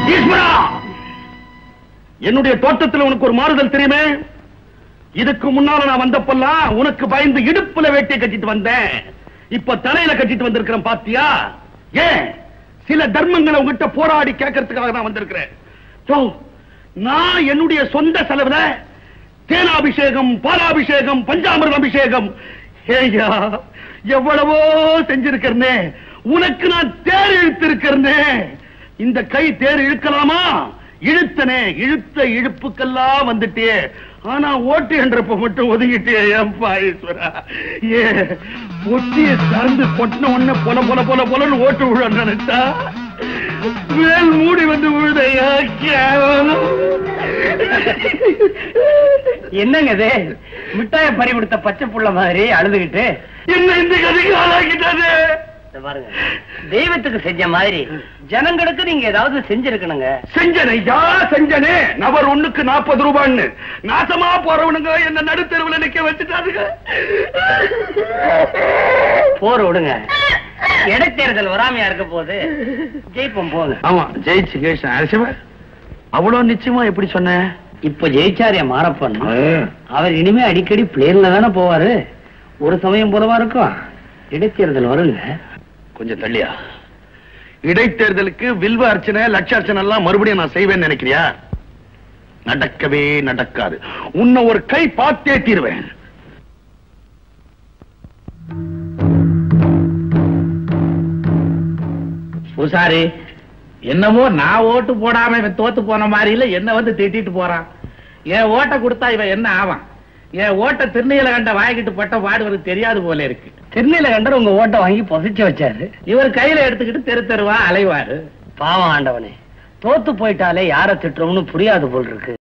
ஈஸ்வரா என்னுடைய தோட்டத்தில் உனக்கு ஒரு மாறுதல் தெரியுமே இதுக்கு முன்னால நான் வந்தப்பெல்லாம் உனக்கு பயந்து இடுப்புல வேட்டியை கட்டிட்டு வந்தேன் இப்ப தலையில கட்டிட்டு வந்திருக்கிறேன் பாத்தியா ஏன் சில தர்மங்களை உங்ககிட்ட போராடி கேட்கறதுக்காக நான் வந்திருக்கிறேன் யோ, நான் என்னுடைய சொந்த செலவுல தேனாபிஷேகம் பாலாபிஷேகம் பஞ்சாமிர்த அபிஷேகம் ஏய்யா எவ்வளவோ செஞ்சிருக்கிறனே உனக்கு நான் தேர் இழுத்திருக்கிறனே இந்த கை தேர் இழுக்கலாமா இழுத்தனே இழுத்த இழுப்புக்கெல்லாம் வந்துட்டே ஆனா ஓட்டு என்றப்ப மட்டும் ஒதுங்கிட்டே ஏன்பா ஈஸ்வரா ஏ பொட்டிய சார்ந்து கொட்டின உடனே பொல பொல பொல பொலன்னு ஓட்டு விழ நினைச்சா மேல் மூடி வந்து விழுதையா கேவலம் என்னங்க இது மிட்டாய பறி கொடுத்த பச்சை புள்ள மாதிரி அழுதுகிட்டு என்ன இந்த கதைக்கு ஆளாக்கிட்டாரு இத பாருங்க தெய்வத்துக்கு செஞ்ச மாதிரி ஜனங்களுக்கு நீங்க ஏதாவது செஞ்சிருக்கணுங்க செஞ்சனையா செஞ்சனே நபர் ஒண்ணுக்கு நாற்பது ரூபான்னு நாசமா போறவனுங்க என்ன நடுத்தெருவுல நிக்க வச்சுட்டாருங்க போர் விடுங்க இடைத்தேர்தல் வராமையா இருக்க போது ஜெயிப்போம் போங்க ஆமா ஜெயிச்சு கேஷன் அரசிவ அவ்வளவு நிச்சயமா எப்படி சொன்ன இப்ப ஜெயிச்சாரியா மாறப்பன் அவர் இனிமே அடிக்கடி பிளேன்ல தானே போவாரு ஒரு சமயம் போலவா இருக்கும் இடைத்தேர்தல் வருங்க கொஞ்சம் தள்ளியா இடைத்தேர்தலுக்கு வில்வ அர்ச்சனை லட்ச அர்ச்சனை எல்லாம் மறுபடியும் நான் செய்வேன்னு நினைக்கிறியா நடக்கவே நடக்காது உன்னை ஒரு கை பார்த்தே தீருவேன் பூசாரி என்னமோ நான் ஓட்டு போடாம இவன் தோத்து போன மாதிரி இல்ல என்ன வந்து திட்டிட்டு போறான் என் ஓட்டை கொடுத்தா இவன் என்ன ஆவான் என் ஓட்டை திருநீல கண்ட வாங்கிட்டு பட்ட பாடு இவருக்கு தெரியாது போல இருக்கு திருநீல கண்டர் உங்க ஓட்டை வாங்கி பொசிச்சு வச்சாரு இவர் கையில எடுத்துக்கிட்டு தெரு தெருவா அலைவாரு பாவம் ஆண்டவனே தோத்து போயிட்டாலே யார திட்டுறோம்னு புரியாது போல் இருக்கு